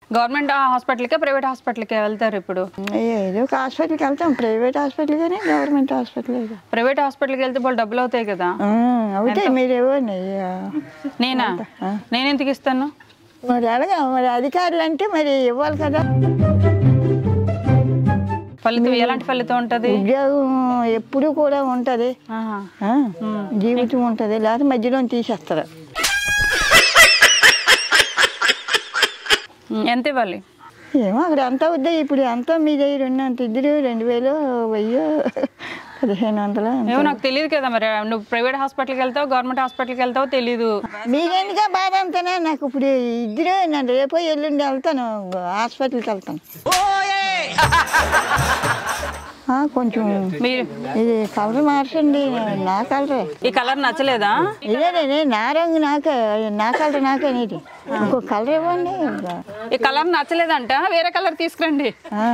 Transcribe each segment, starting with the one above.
Government హాస్పిటల్కే private హాస్పిటల్కే వెళ్తారు ఇప్పుడు ఏదో ఒక హాస్పిటల్కి వెళ్తాం ప్రైవేట్ హాస్పిటల్ కానీ గవర్నమెంట్ హాస్పిటల్ ఏదో. ప్రైవేట్ హాస్పిటల్కి వెళ్తే వాళ్ళు డబ్బులు అవుతాయి కదా ఆ, అవుతాయి మీరు ఇవ్వండి నేనా నేను ఎందుకు ఇస్తాను మరి అలాగా మరి అధికారులు అంటే మరి ఇవ్వాలి కదా ఫలితం ఎలాంటి ఫలితం ఉంటుంది ఉద్యోగం ఎప్పుడు కూడా ఉంటుంది ఆహా. ఆ, జీవితం ఉంటుంది లేకపోతే మధ్యలో తీసేస్తారు ఉమ్, ఎంత ఇవ్వాలి ఏమో అక్కడ ఎంత అవుద్ది ఇప్పుడు ఎంత మీ దగ్గర ఉన్నంత ఇద్దరు రెండు వేలు వెయ్యి పదిహేను వందలు ఎంత. ఏమో నాకు తెలియదు కదా మరి నువ్వు ప్రైవేట్ హాస్పిటల్కి వెళ్తావు గవర్నమెంట్ హాస్పిటల్కి వెళ్తావో తెలీదు మీకెందుగా బాధ అంతనా నాకు ఇప్పుడు ఇద్దరు నేను రేపు ఎల్లుండి వెళ్తాను హాస్పిటల్కి వెళ్తాను ఆ, కొంచెం మీరు ఇది కలర్ మార్చండి నా కలరే ఈ కలర్ నచ్చలేదా ఇదేనే నా రంగు నాకే నా కలర్ నాకే నీటి ఇంకో కలర్ ఇవ్వండి ఈ కలర్ నచ్చలేదంట వేరే కలర్ తీసుకురండి ఆ.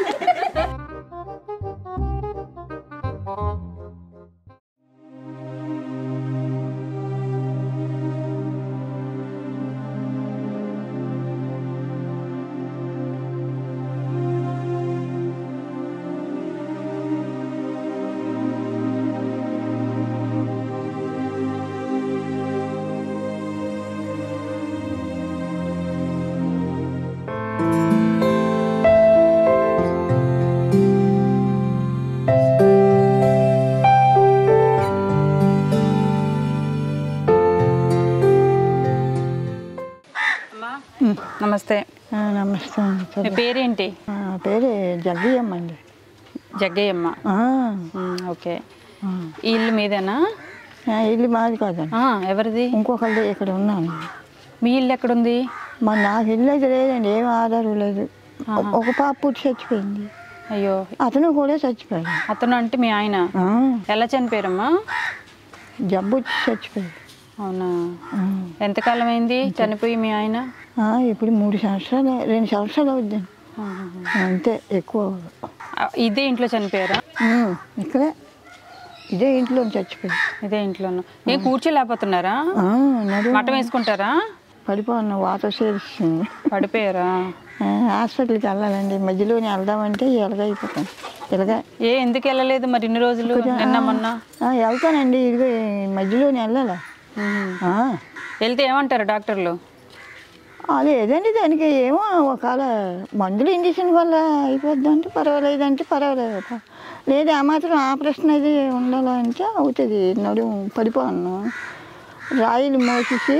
నమస్తే ఆ, నమస్తే అండి మీ పేరేంటి ఆ, పేరు జగ్గయ్యమ్మ అండి జగ్గయ్యమ్మ ఆ, ఉమ్, ఓకే ఆ. ఈ ఇల్లు మీదేనా ఆ, ఇల్లు మాది కాదండి ఆ, ఎవరిది ఇంకొకళ్ళు ఇక్కడ ఉన్నాను మీ ఇల్లు ఎక్కడుంది మరి నాకు ఇల్లు అయితే లేదండి ఏం ఆధారం లేదు ఒక పాప పుట్టి చచ్చిపోయింది అయ్యో అతను కూడా చచ్చిపోయాడు అతను అంటే మీ ఆయన ఆ, ఎలా చనిపోయారమ్మా జబ్బు వచ్చి చచ్చిపోయాడు అవునా ఆ. ఎంతకాలం అయింది చనిపోయి మీ ఆయన ఆ, ఇప్పుడు మూడు సంవత్సరాలు రెండు సంవత్సరాలు అవుద్దండి ఆహా. అంతే ఎక్కువ ఆ, ఇదే ఇంట్లో చనిపోయారా ఉమ్, ఇక్కడే ఇదే ఇంట్లో చచ్చిపోయాడు ఇదే ఇంట్లోనూ ఏం కూర్చోలేకపోతున్నారా ఆ, నడు మటం వేసుకుంటారా పడిపోన్న వాటర్ చేస్తుంది పడిపోయారా హాస్పిటల్కి వెళ్ళాలండి మధ్యలోనే వెళ్దామంటే ఎలాగైపోతాం ఇలాగ ఏ ఎందుకు వెళ్ళలేదు మరి ఇన్ని రోజులు నిన్న మొన్న ఆ, వెళ్తానండి ఇదిగో ఈ మధ్యలోనే వెళ్ళాలా ఉహు. ఆ, వెళ్తే ఏమంటారు డాక్టర్లు అది ఏదండి దానికి ఏమో ఒకవేళ మందులు ఇంజక్షన్ వల్ల అయిపోద్ది అంటే పర్వాలేదు అంటే పర్వాలేదు లేదు ఆ మాత్రం ఆపరేషన్ అది ఉండాలంటే అవుతుంది నడుము పడిపోను రాయిలు మోసేసి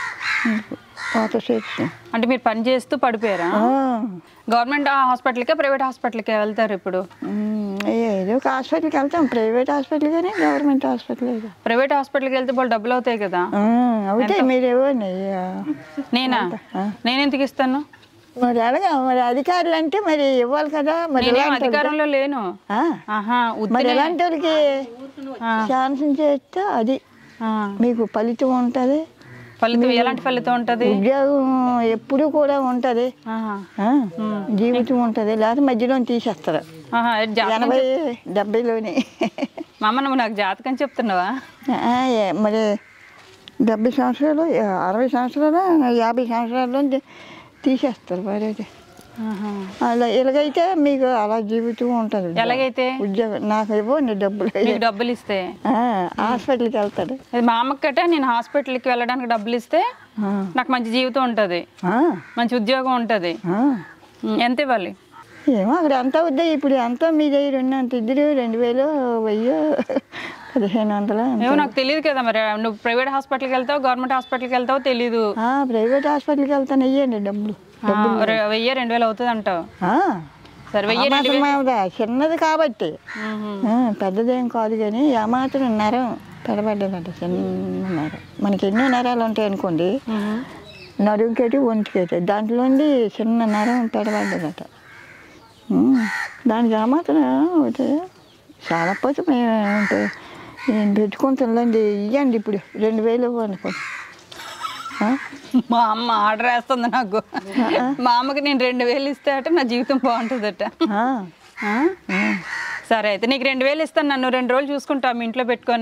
వాటర్ చేసి అంటే మీరు పని చేస్తూ పడిపోయారా గవర్నమెంట్ హాస్పిటల్కే ప్రైవేట్ హాస్పిటల్కే వెళ్తారు ఇప్పుడు ఏదో ఒక హాస్పిటల్కి వెళ్తాం ప్రైవేట్ హాస్పిటల్ కానీ గవర్నమెంట్ హాస్పిటల్ ఏదో ప్రైవేట్ హాస్పిటల్కి వెళ్తే వాళ్ళు డబ్బులు అవుతాయి కదా ఆ, అవుతాయి మీరు ఇవ్వండి నేనా నేను ఎందుకు ఇస్తాను మరి అలాగా మరి అధికారులు అంటే మరి ఇవ్వాలి కదా మరి నేనేం ఎలాంటి వాళ్ళకి? అధికారంలో లేను ఆ, ఆహా మరి ఉత్తినే- ఎలాంటి వాళ్ళకి ఛాన్స్ చేస్తే అది ఆ, మీకు ఫలితం ఉంటుంది ఫలితం ఎలాంటి ఫలితం ఉంటది ఉద్యోగం ఎప్పుడు కూడా ఉంటుంది ఆహా. జీవితం ఉంటుంది లేకపోతే మధ్యలో తీసేస్తారు ఆహా, ఏ జాతకం ఎనభై డెబ్బైలోనే మా అమ్మ నువ్వు నాకు జాతకం చెప్తున్నావా ఆ, ఏ- మరి డెబ్బై సంవత్సరాలు యా- అరవై సంవత్సరాలు యాభై సంవత్సరాల్లో తీ- తీసేస్తారు మరి అది. ఆహా. అలా ఇలాగైతే మీకు అలా జీవితం ఉంటుంది ఎలాగైతే ఉద్యోగం నాకు ఇవ్వండి డబ్బులు మీకు డబ్బులు ఇస్తే ఆ, హాస్పిటల్కి వెళ్తాడు అది మా అమ్మకట నేను హాస్పిటల్కి వెళ్ళడానికి డబ్బులు ఇస్తే ఆ, నాకు మంచి జీవితం ఉంటుంది ఆ, మంచి ఉద్యోగం ఉంటుంది ఆ. ఎంత ఇవ్వాలి ఏమో అక్కడ ఎంత అవుద్ది ఇప్పుడు ఎంత మీ దగ్గర ఉన్నంత ఇద్దరు రెండు వేలు వెయ్యి పదిహేను వందలు ఎంత. ఏమో నాకు తెలియదు కదా మరి నువ్వు ప్రైవేట్ హాస్పిటల్కి వెళ్తావు గవర్నమెంట్ హాస్పిటల్కి వెళ్తావో తెలీదు ఆ, ప్రైవేట్ హాస్పిటల్కి వెళ్తాను ఇవ్వండి డబ్బులు ఆ, రె- వెయ్యి రెండు వేలు అవుతుంది అంటావు ఆ, సరే వెయ్యి ఆ రెండు మాత్రం మాదా, చిన్నది కాబట్టి మ్మ్. ఆ, పెద్దదేం కాదు కానీ ఆ మాత్రం నరం పెడబడ్డదంట చిన్న నరం మనకి ఎన్నో నరాలు ఉంటాయి అనుకోండి మ్మ్. నడుంకేటి ఒంటికేటి దాంట్లో నుండి చిన్న నరం పెడబడ్డదట ఉమ్, దానికి ఆ మాత్రం ఒకటి చాలా పోతే మేము అంటే నేను పెట్టుకుంటానులేండి ఇవ్వండి ఇప్పుడు రెండు వేలు ఇవ్వండి కొంచెం. ఆ? మా అమ్మ ఆర్డర్ వేస్తుంది నాకు మా అమ్మకి నేను రెండు వేలు ఇస్తే అట నా జీవితం బాగుంటుందట ఆ, ఆ? ఆ. సరే అయితే నీకు రెండు వేలు ఇస్తాను నన్ను రెండు రోజులు చూసుకుంటావు మీ ఇంట్లో పెట్టుకొని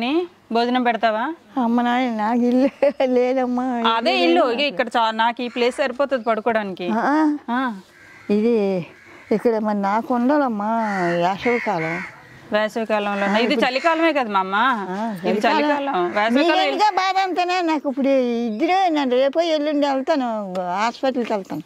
భోజనం పెడతావా అమ్మ నాయన నాకు ఇల్లు లేదమ్మా అదే ఇల్లు ఇక ఇక్కడ చా- నాకు ఈ ప్లేస్ సరిపోతుంది పడుకోవడానికి ఆ, ఆ, ఇది ఇక్కడ మరి నాకు ఉండాలమ్మా వేసవి కాలం వేసవి కాలంలో ఇది చలికాలమే కదా మా అమ్మ ఇది చలికాలం వేసవి కాలం మీరెందుగా బాధ అంతేనా నాకు ఇప్పుడు ఇద్దరు నేను రేపు ఎల్లుండి వెళ్తాను హాస్పిటల్కి వెళ్తాను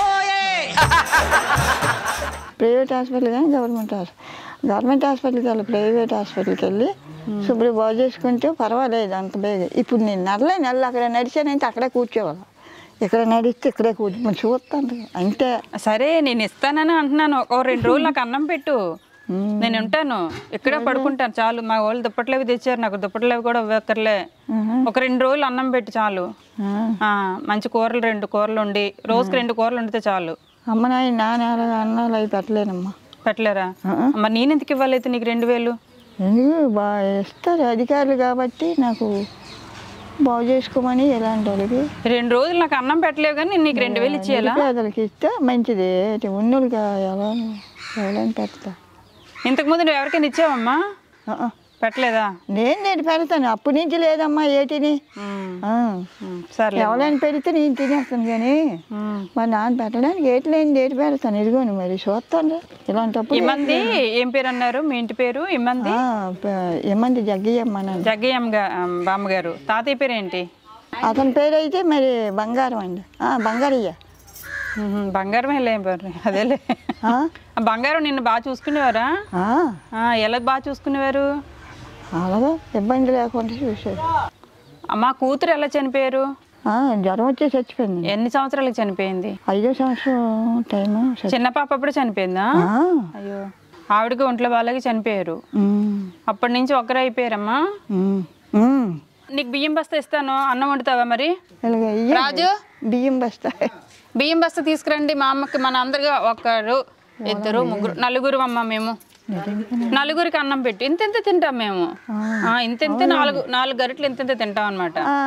ప్రైవేట్ హాస్పిటల్ కానీ గవర్నమెంట్ హాస్పిటల్ గవర్నమెంట్ హాస్పిటల్కి వెళ్ళి ప్రైవేట్ హాస్పిటల్కి వెళ్ళి శుభ్ర బాగు చేసుకుంటే పర్వాలేదు అంత బేగా ఇప్పుడు నేను నడలే నెల అక్కడ నడిచానంటే అక్కడే కూర్చోవాలి ఇక్కడ నడిస్తే ఇక్కడే కూర్చో చూస్తాను అంతే సరే నేను ఇస్తానని అంటున్నాను ఒక రెండు రోజులు నాకు అన్నం పెట్టు నేను ఉంటాను ఇక్కడే పడుకుంటాను చాలు మా వాళ్ళు దుప్పట్లు అవి తెచ్చారు నాకు దుప్పట్లు అవి కూడా ఇవ్వక్కర్లే ఒక రెండు రోజులు అన్నం పెట్టు చాలు ఆ. ఆ, మంచి కూరలు రెండు కూరలు ఉండి రోజుకి రెండు కూరలు వండితే చాలు అమ్మ నాయన నాన్న అన్నాలు అవి పెట్టలేనమ్మా పెట్టలేరా మరి నేను ఎందుకు ఇవ్వాలైతే నీకు రెండు వేలు ఎందుకు బాగా ఇస్తారు అధికారులు కాబట్టి నాకు బాగు చేసుకోమని ఎలాంటి వాళ్ళకి రెండు రోజులు నాకు అన్నం పెట్టలేవు కానీ నేను నీకు రెండు వేలు ఇచ్చేయాలా పేదలకి ఇస్తే మంచిది ఉన్నోళ్ళకి ఎలా ఎవరైనా పెడతా ఇంతకు ముందు నువ్వు ఎవరికైనా ఇచ్చావమ్మా ఆ, ఆ. పెట్టలేదా నేను నేను పెడతాను అప్పటి నుంచి లేదమ్మా ఏటిని ఉమ్, ఆ. ఉమ్, సర్లే ఎవరైనా పెడితే నేను తినేస్తాను కానీ ఉమ్. మరి నాన్న పెట్టడానికి ఏటి లేని ఏటి పెడతాను ఇదిగోను మరి చూస్తాను ఇలాంటప్పుడు ఇమ్మంది ఏం పేరు అన్నారు మీ ఇంటి పేరు ఇమ్మంది ఆ, ప- ఏమంది జగ్గయ్యమ్మ నాన్న జగ్గయ్యమ్మ గా- ఆ, బామ్మగారు తాతయ్య పేరు ఏంటి అతని పేరు అయితే మరి బంగారం అండి ఆ, బంగారయ్య ఉహు, బంగారమే లే మరి అదేలే ఆ? ఆ బంగారం నిన్ను బాగా చూసుకునేవారా ఆ, ఆ, ఎలా బాగా చూసుకునేవారు అలాగే ఇబ్బంది లేకుండా చూసేది ఆ, మా కూతురు ఎలా చనిపోయారు ఆ, జ్వరం వచ్చి చచ్చిపోయింది ఎన్ని సంవత్సరాలకు చనిపోయింది ఐదో సంవత్సరం టైము చచ్చి- చిన్న పాప అప్పుడు చనిపోయిందా ఆ, అయ్యో ఆవిడకి ఒంట్లో వాళ్ళకి చనిపోయారు ఉమ్, అప్పటి నుంచి ఒక్కరే అయిపోయారమ్మా ఉమ్, ఉమ్. నీకు బియ్యం బస్తా ఇస్తాను అన్నం వండుతావా మరి ఇలాగ ఇయ్యండి. రాజు బియ్యం బస్తా బియ్యం బస్తా తీసుకురండి మా అమ్మకి మన అందరిగా ఒకరు ఇద్దరు ముగ్గురు నలుగురు అమ్మ మేము నలుగురికి అన్నం పెట్టి ఇంత ఇంత తింటాం మేము ఆ, ఇంత ఇంత నాలుగు నాలుగు గరిటలు ఇంత ఇంత తింటాం అనమాట ఆ,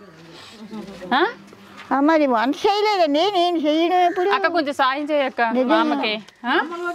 ఆ, మరి వంట చేయలేదండి నేను చేయడం ఎప్పుడు అక్క కొంచెం సాయం చేయక్క మా అమ్మకి ఆ?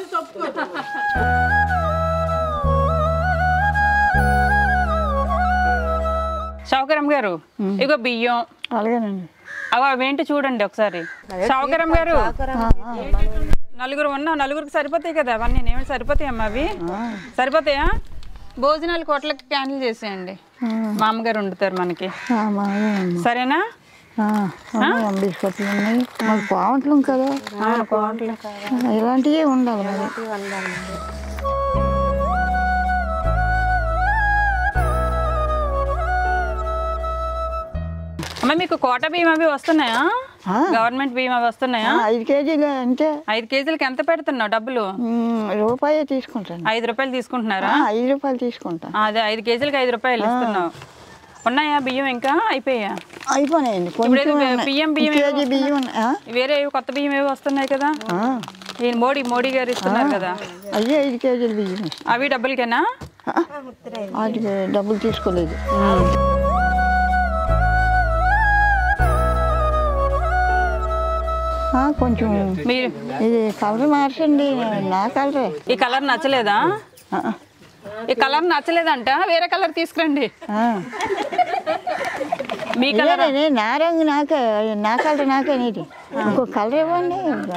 షౌకరం గారు ఇగో బియ్యం అలాగేనండి అవి అవేంటి చూడండి ఒకసారి షౌకరం గారు ఆ, ఆ, నలుగురు ఉన్నా నలుగురికి సరిపోతాయి కదా అవన్నీ ఏమైనా సరిపోతాయమ్మా అవి సరిపోతాయా భోజనాలు కోట్లకి క్యాన్సిల్ చేసేయండి మా అమ్మగారు వండుతారు మనకి ఆ, మాదేనమ్మా. సరేనా ఆ, ఉన్నాయి బిస్కెట్లు ఉన్నాయి మాకు పావంట్లు కదా ఇలాంటివి ఉండాలి మరి అమ్మ మీకు కోట బియ్యం అవి వస్తున్నాయా ఆ. గవర్నమెంట్ బియ్యం అవి వస్తున్నాయా ఆ, ఐదు కేజీలు అంటే ఐదు కేజీలకి ఎంత పెడుతున్నావు డబ్బులు ఉమ్, రూపాయే తీసుకుంటాను ఐదు రూపాయలు తీసుకుంటున్నారా ఆ, ఐదు రూపాయలు తీసుకుంటాను అదే ఐదు కేజీలకి ఐదు రూపాయలు ఇస్తున్నావు ఉన్నాయా బియ్యం ఇంకా అయిపోయా అయిపోయినాయండి ఇప్పుడు కొంచెం ఏదో ఉన్నాయి. బియ్యం బియ్యం కేజీ బియ్యం ఉన్నాయి. ఆ? వేరే ఏవో కొత్త బియ్యం ఏవో వస్తున్నాయి కదా ఆ, ఈ మోడీ మోడీ గారు ఇస్తున్నారు కదా అయ్యే ఐదు కేజీలు బియ్యం అవి డబ్బులకేనా ఆ, వాటికి డబ్బులు తీసుకోలేదు ఆ, కొంచెం మీరు ఇది కలర్ మార్చండి నా కలరే ఈ కలర్ నచ్చలేదా ఆ, ఈ కలర్ నచ్చలేదంట వేరే కలర్ తీసుకురండి ఆ. మీ కలర్ ఇదేనండి, నా రంగు నాకే నా కలర్ నాకే నీది ఇంకో కలర్ ఇవ్వండి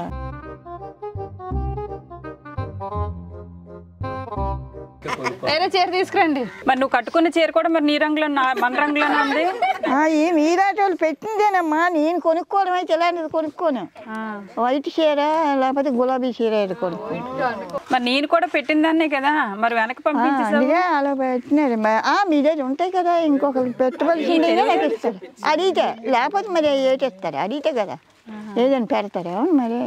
వేరే చీర తీసుకురండి మరి నువ్వు కట్టుకున్న చీర కూడా మరి నీ రంగులో నా- మన రంగులోనే ఉంది ఆ, ఈ మీరాటి వాళ్ళు పెట్టిందేనమ్మా నేను కొనుక్కోవడం అయితే ఇలాంటిది కొనుక్కోను ఆ. వైట్ చీర లేకపోతే గులాబీ చీర ఏది కొనుక్కోను మరి నేను కూడా పెట్టిందాన్నే కదా మరి వెనక ఆ, పంపించేసావు అందుకే అలా పెట్టినారు మ- ఆ, మీ దగ్గర ఉంటాయి కదా ఇంకొకరికి పెట్టవలసిందే నాకు ఇస్తారు అడిగితే లేకపోతే మరి ఏటి ఇస్తారు అడిగితే కదా ఏదైనా పెడతారా అవును మరి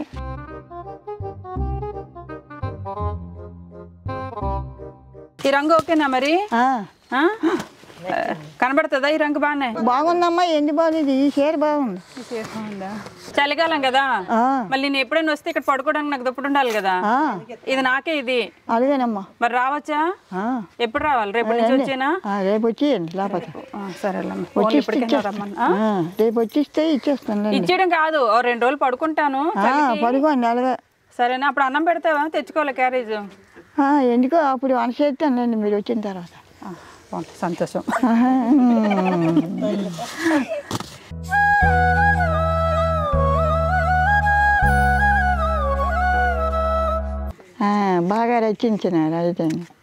ఈ రంగు ఓకేనా మరి ఆ, ఆ? ఆ, కనబడుతుందా ఈ రంగు బాగానే బాగుందమ్మా ఎండి బాగుంది ఈ చీర బాగుంది చలికాలం కదా ఆ, మళ్ళీ నేను ఎప్పుడైనా వస్తే ఇక్కడ పడుకోవడానికి నాకు దుప్పటి ఉండాలి కదా ఆ, ఇది నాకే ఇది అలాగేనమ్మా మరి రావచ్చా ఆ, ఎప్పుడు రావాలి రేపటి నుంచి వచ్చేనా ఆ, రేపు వచ్చేయండి లేకపోతే ఆ, సరేలమ్మ వచ్చి ఫోన్ ఇస్తే ఇప్పటికైనా ఇచ్చేస్తాను రమ్మను ఆ? ఆ, రేపు వచ్చిస్తే ఇచ్చేస్తాను ఇచ్చేయడం కాదు ఓ రెండు రోజులు పడుకుంటాను పడుకోండి అలాగే సరేనా అప్పుడు అన్నం పెడతావా తెచ్చుకోవాలి క్యారేజ్ ఆ, ఎందుకో అప్పుడు అనసేస్తానులేండి మీరు వచ్చిన తర్వాత పోనీ, సంతోషం ఆహా. ఆ, బాగా రచించినారు అయితే